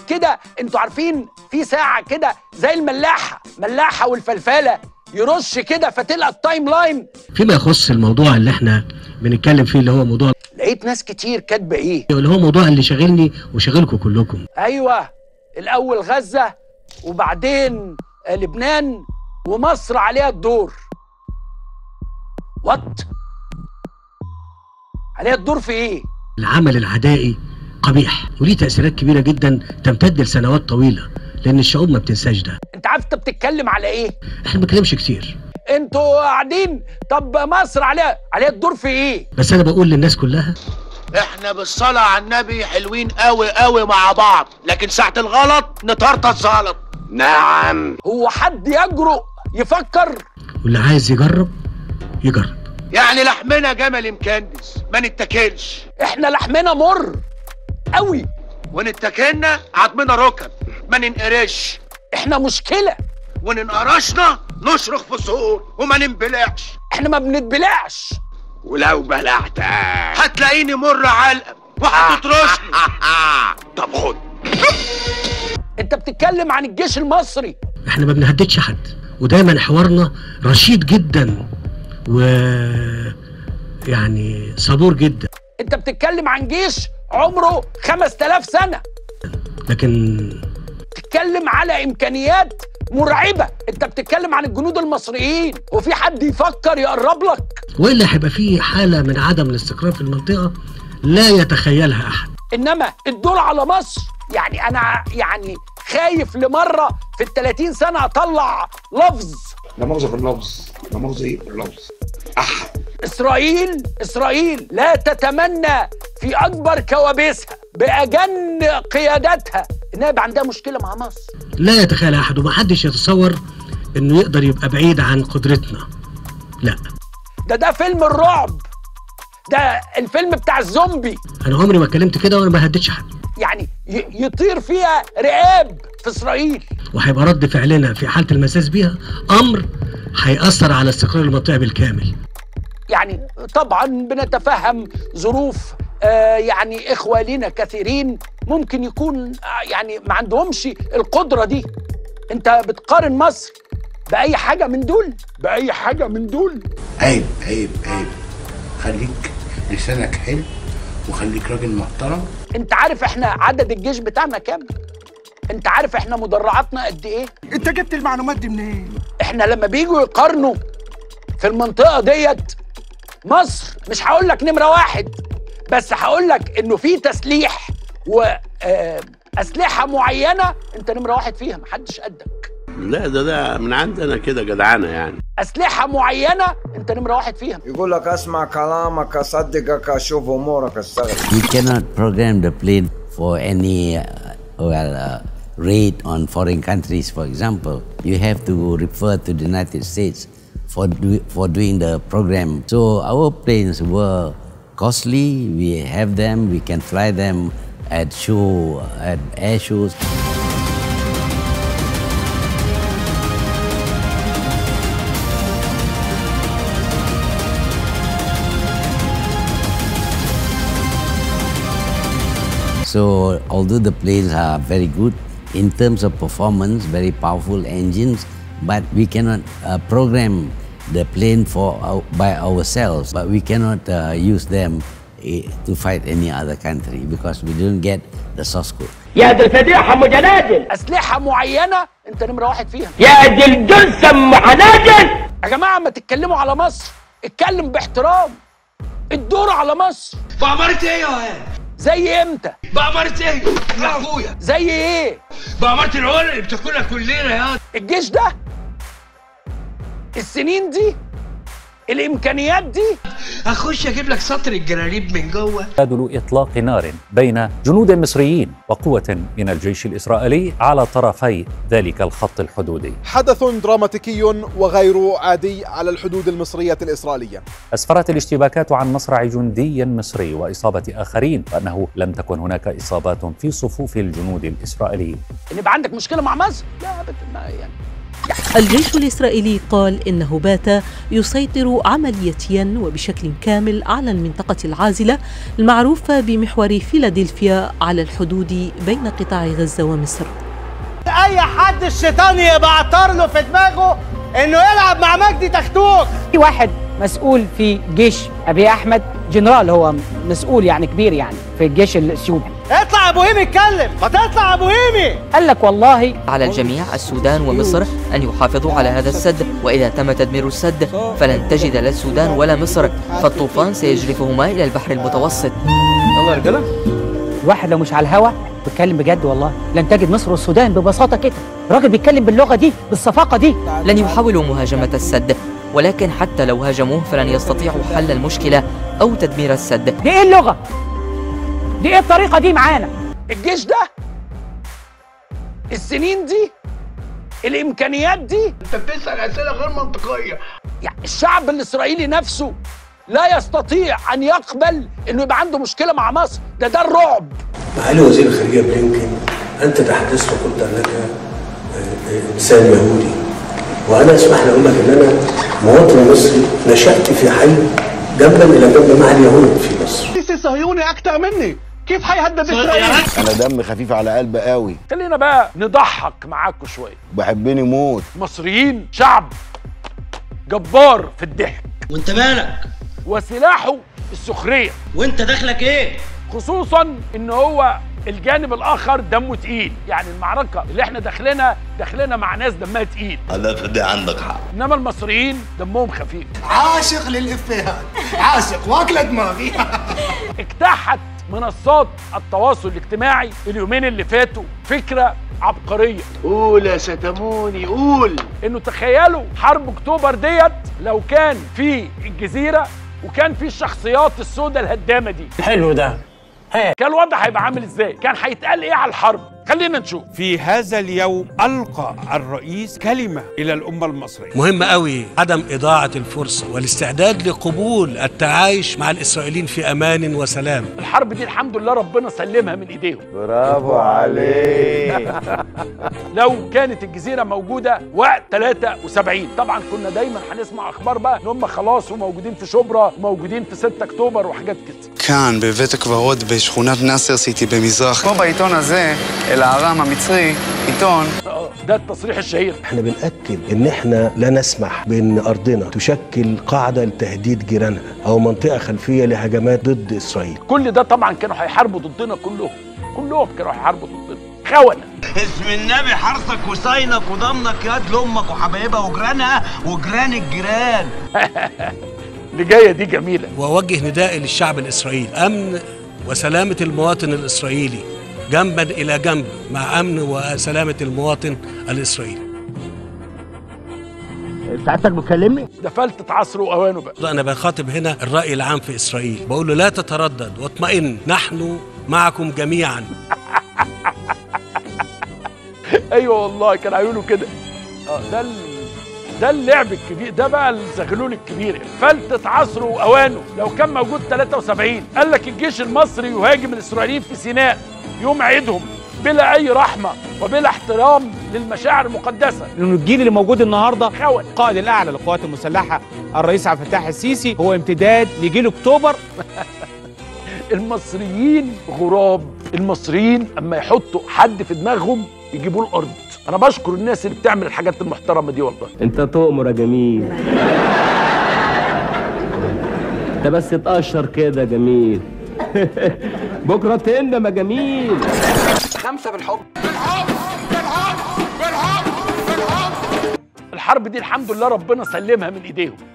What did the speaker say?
كده انتوا عارفين في ساعه كده زي الملاحه ملاحه والفلفله يرش كده فتلقى التايم لاين فيما يخص الموضوع اللي احنا بنتكلم فيه اللي هو موضوع لقيت ناس كتير كاتبه ايه اللي هو موضوع اللي شاغلني وشاغلكم كلكم ايوه الاول غزه وبعدين لبنان ومصر عليها الدور وات عليها الدور في ايه العمل العدائي قبيح وليه تأثيرات كبيرة جدا تمتد لسنوات طويلة لأن الشعوب ما بتنساش ده انت عارف انت بتتكلم على ايه احنا ما بنتكلمش كتير انتوا قاعدين طب مصر عليها عليها الدور في ايه بس أنا بقول للناس كلها احنا بالصلاة على النبي حلوين قوي قوي مع بعض لكن ساعة الغلط نطرطش زلط نعم هو حد يجرؤ يفكر واللي عايز يجرب يجرب يعني لحمنا جمل مكندس ما نتاكلش احنا لحمنا مر قوي ونتاكلنا عضمنا ركب ما ننقرش احنا مشكله وننقرشنا نشرخ في صور وما ننبلعش احنا ما بنتبلعش ولو بلعت هتلاقيني مر علقة وهتطرشني طب خد انت بتتكلم عن الجيش المصري احنا ما بنهددش حد ودايما حوارنا رشيد جدا و يعني صبور جدا انت بتتكلم عن جيش عمره 5000 سنه لكن بتتكلم على امكانيات مرعبه انت بتتكلم عن الجنود المصريين وفي حد يفكر يقرب لك والا هيبقى في حاله من عدم الاستقرار في المنطقه لا يتخيلها احد انما الدور على مصر يعني انا يعني خايف لمره في ال 30 سنه اطلع لفظ لا مؤاخذة في اللفظ لا مؤاخذة ايه في اللفظ اح اسرائيل اسرائيل لا تتمنى في اكبر كوابيسها باجن قياداتها انها يبقى عندها مشكله مع مصر لا يتخيلها احد ومحدش يتصور انه يقدر يبقى بعيد عن قدرتنا لا ده ده فيلم الرعب ده الفيلم بتاع الزومبي انا عمري ما اتكلمت كده وانا ما هددش حد يعني ي- يطير فيها رقاب في اسرائيل وهيبقى رد فعلنا في حاله المساس بيها امر هيأثر على استقرار المنطقه بالكامل يعني طبعا بنتفهم ظروف آه يعني اخواننا كثيرين ممكن يكون آه يعني ما عندهمش القدره دي انت بتقارن مصر باي حاجه من دول باي حاجه من دول عيب عيب عيب خليك لسانك حلو وخليك راجل محترم انت عارف احنا عدد الجيش بتاعنا كام انت عارف احنا مدرعاتنا قد ايه انت جبت المعلومات دي منين؟ احنا لما بيجوا يقارنوا في المنطقه ديت مصر مش هقول لك نمره واحد بس هقول لك انه في تسليح واسلحه معينه انت نمره واحد فيها محدش قدك لا ده ده من عندنا كده جدعانه يعني اسلحه معينه انت نمره واحد فيها يقول لك اسمع كلامك اصدقك اشوف امورك اشتغل We cannot program the plane for any uh, well uh, raid on foreign countries. For example, you have to refer to the United States for do, for doing the program. So our planes were costly. We have them. We can fly them at show at air shows. So, although the planes are very good in terms of performance, very powerful engines, but we cannot uh, program the plane for our, by ourselves. But we cannot uh, use them eh, to fight any other country because we don't get the source code. يا دي الفضيحة ام جنادل اسلحه معينه انت نمره واحد فيها يا دي الجثة ام حناجل يا جماعه ما تتكلموا على مصر اتكلم باحترام الدور على مصر بأمارة ايه يا واد؟ زي امتى بأمارة ايه؟ يا اخويا زي ايه بأمارة العلا اللي بتاكلها كلنا يا الجيش ده السنين دي الامكانيات دي اخش اجيب لك سطر الجراريب من جوه تبادل اطلاق نار بين جنود مصريين وقوه من الجيش الاسرائيلي على طرفي ذلك الخط الحدودي. حدث دراماتيكي وغير عادي على الحدود المصرية الإسرائيلية اسفرت الاشتباكات عن مصرع جندي مصري واصابه اخرين وانه لم تكن هناك اصابات في صفوف الجنود الاسرائيليين. ان يبقى عندك مشكله مع مصر لا ابدا ما يعني الجيش الإسرائيلي قال إنه بات يسيطر عملياتيا وبشكل كامل على المنطقة العازلة المعروفة بمحور فيلادلفيا على الحدود بين قطاع غزة ومصر اي حد الشيطان يبقى عطر له في دماغه انه يلعب مع مجدي تختوخ في واحد مسؤول في جيش ابي احمد جنرال هو مسؤول يعني كبير يعني في الجيش الاثيوبي اطلع ابو هيمي اتكلم ما تطلع ابو هيمي قال لك والله على الجميع السودان ومصر أن يحافظوا على هذا السد وإذا تم تدمير السد فلن تجد لا السودان ولا مصر فالطوفان سيجرفهما إلى البحر المتوسط يلا يا رجاله الواحد لو مش على الهوا بيتكلم بجد والله لن تجد مصر والسودان ببساطه كده الراجل بيتكلم باللغه دي بالصفاقه دي لن يحاولوا مهاجمة السد ولكن حتى لو هاجموه فلن يستطيعوا حل المشكلة أو تدمير السد دي ايه اللغه دي ايه الطريقه دي معانا الجيش ده السنين دي الامكانيات دي انت بتسال اسئله غير منطقيه يعني الشعب الاسرائيلي نفسه لا يستطيع ان يقبل انه يبقى عنده مشكله مع مصر ده ده الرعب معالي وزير الخارجيه بلينكن انت تحدثت وقلت انك آه، انسان يهودي وانا اسمح لي اقول لك ان انا مواطن مصري نشات في حي جنبا الى جنب مع اليهود في مصر سيسي صهيوني اكتر مني كيف هيهدد اسرائيل انا دم خفيف على قلبي قوي خلينا بقى نضحك معاكم شويه بحبني موت المصريين شعب جبار في الضحك وانت مالك وسلاحه السخريه وانت دخلك ايه خصوصا ان هو الجانب الاخر دمه تقيل يعني المعركه اللي احنا داخلينها داخلينها مع ناس دمها تقيل على فدي عندك حق انما المصريين دمهم خفيف عاشق للافيهات عاشق واكله دماغي اجتاحت منصات التواصل الاجتماعي اليومين اللي فاتوا فكره عبقريه قول يا ستموني قول انه تخيلوا حرب اكتوبر ديت لو كان في الجزيره وكان في الشخصيات السوداء الهدامه دي حلو ده كان الوضع هيبقى عامل ازاي كان هيتقال ايه على الحرب خلينا نشوف في هذا اليوم ألقى الرئيس كلمة إلى الأمة المصرية مهم قوي عدم إضاعة الفرصة والاستعداد لقبول التعايش مع الإسرائيليين في أمان وسلام الحرب دي الحمد لله ربنا سلمها من ايديهم برافو عليك لو كانت الجزيره موجوده وقت 73 طبعا كنا دايما هنسمع اخبار بقى ان هم خلاص وموجودين في شبرا وموجودين في 6 اكتوبر وحاجات كده כאן, בבית הקברות בשכונת נאסר סיטי במזרח. פה בעיתון הזה, אל-ארם המצרי, עיתון. آه، ده التصريح الشهير احنا بنأكد ان احنا لا نسمح بان ارضنا تشكل قاعدة لتهديد جيرانها او منطقة خلفية لهجمات ضد اسرائيل كل ده طبعا كانوا هيحاربوا ضدنا كلهم كلهم كانوا هيحاربوا ضدنا خونه اسم النبي حرصك وصينك وضمنك ياد لامك وحبايبها وجيرانها وجيران الجيران اللي جايه دي جميله وأوجه ندائي للشعب الإسرائيلي أمن وسلامة المواطن الإسرائيلي جنبا إلى جنب مع أمن وسلامة المواطن الإسرائيلي سعادتك بتكلمني ده فلتة عصره واوانه بقى أنا بخاطب هنا الرأي العام في إسرائيل بقول له لا تتردد واطمئن نحن معكم جميعا ايوه والله كانوا هيقولوا كده اه ده ال... ده اللعب الكبير ده بقى الزغلول الكبير فلتة عصره واوانه لو كان موجود 73 قال لك الجيش المصري يهاجم الاسرائيليين في سيناء يوم عيدهم بلا اي رحمه وبلا احترام للمشاعر المقدسه لأن الجيل اللي موجود النهاردة خون القائد الأعلى للقوات المسلحة الرئيس عبد الفتاح السيسي هو امتداد لجيل أكتوبر المصريين غراب المصريين اما يحطوا حد في دماغهم يجيبوه الارض انا بشكر الناس اللي بتعمل الحاجات المحترمه دي والله انت تؤمر يا جميل انت بس تقشر كده يا جميل بكره تندم يا جميل خمسه بالحب الحرب دي الحمد لله ربنا سلمها من ايديهم